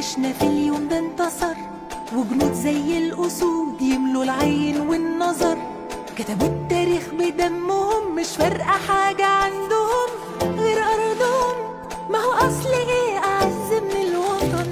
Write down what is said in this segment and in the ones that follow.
جيشنا في اليوم ده انتصر وجنود زي الأسود يملوا العين والنظر كتبوا التاريخ بدمهم مش فارقة حاجة عندهم غير أرضهم ما هو أصل إيه أعز من الوطن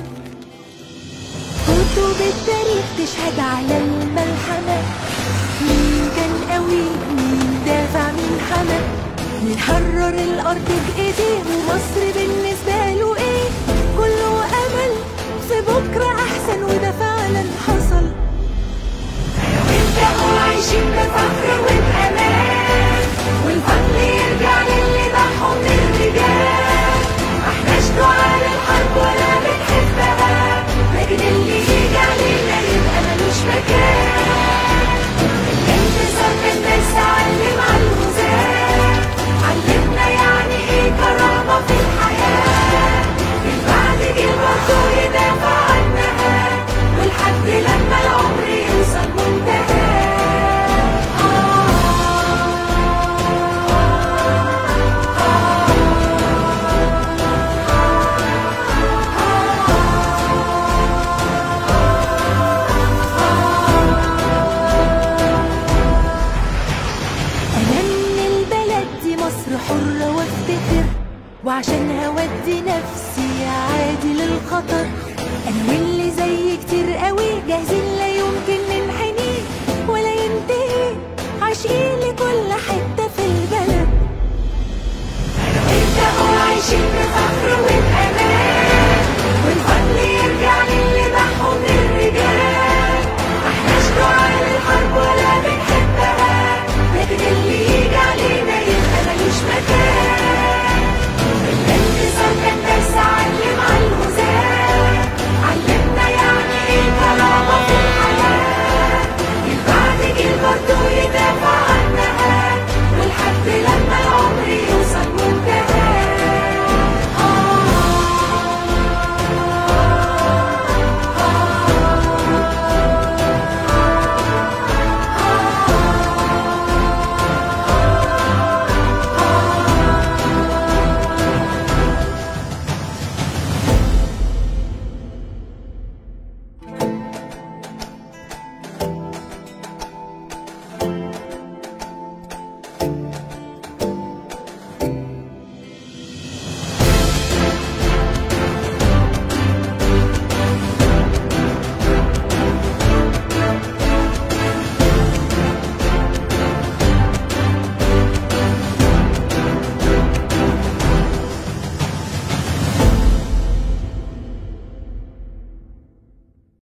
كتب التاريخ تشهد على الملحمة مين كان قوي مين دافع مين حمى مين حرر الأرض بإيديه ومصر بالنسبة له إيه كله أمل في بكرة أحسن وده فعلا حصل وانتهوا عايشين بفخر وبأمان والفضل يرجع للي ضحوا من الرجال ما احناش دعاء للحرب ولا بنحبها لكن اللي يجي علينا يبقى ملوش مكان الانتصار كان بس علم على الغزاة علمنا يعني ايه كرامة في الحياة البعد جه برضه يدافع عنها ولحد لما العمر يوصل منتهى أنا من البلد دي مصر حرة وافتخر وعشان هودي نفسي عادي للخطر أنا واللي زي كتير قوي جاهزين لا يمكن ننحني ولا ينتهي عاشقين لكل حتة